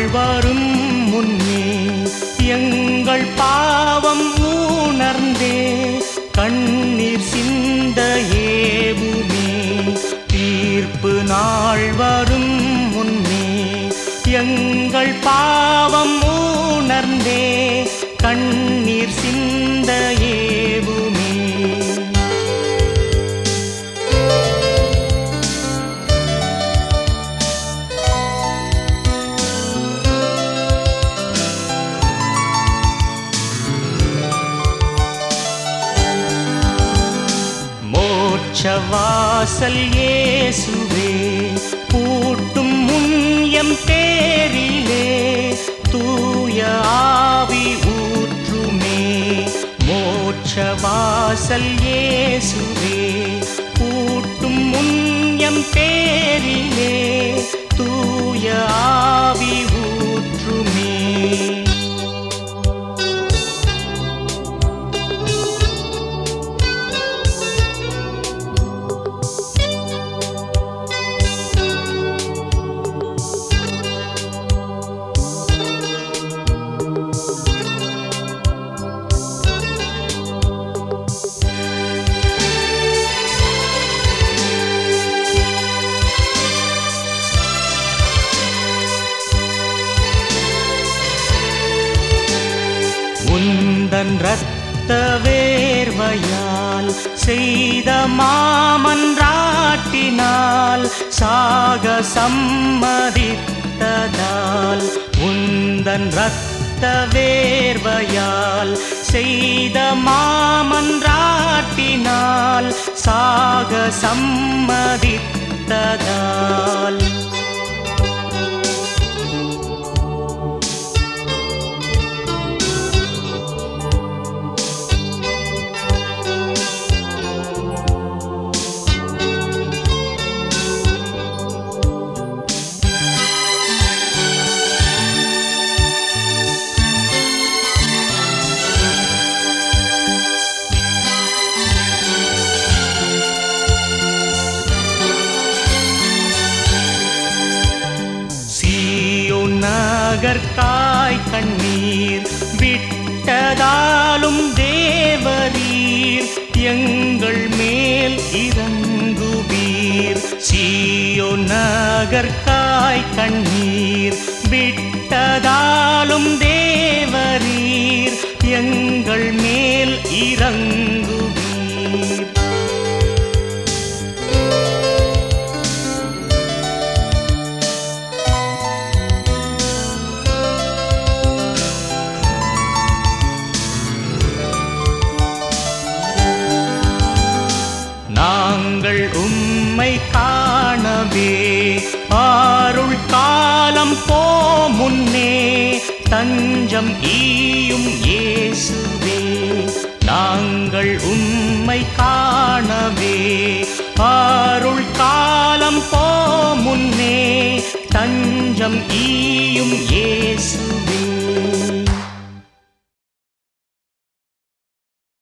வரும் முன்னே எங்கள் பாவம் உணர்ந்தே கண்ணீர் சிந்த ஏவுமே தீர்ப்பு நாள் வரும் முன்னே எங்கள் பாவம் உணர்ந்தே கண்ணீர் சிந்த ஏவுமே மோட்ச வாசல் இயேசுவே பூட்டும் முன்யம் பேரிலே தூய ஆவி ஊற்றுமே மோட்ச வாசல் இயேசுவே பூட்டும் முன்யம் பேரிலே தூய ஆவி ஊற்றுமே உந்தன் இரத்த வேர்வையால் செய்த மாமன்றாட்டினால் சாக சம்மதித்ததால் உந்தன் இரத்த வேர்வையால் செய்த மாமன்றாட்டினால் சாக சம்மதித்ததால் சீயோ நகர்காய் கண்ணீர் விட்டதாலும் தேவரீர் எங்கள் மேல் இறங்குவீர் சீயோ நகர்காய் கண்ணீர் விட்டதாலும் தேவரீர் எங்கள் மேல் இறங்குவீர் நாங்கள் உம்மை காணவே ஆருள் காலம் போ முன்னே தஞ்சம் ஈயும் இயேசுவே நாங்கள் உம்மை காணவே ஆருள் காலம் போ முன்னே தஞ்சம் ஈயும்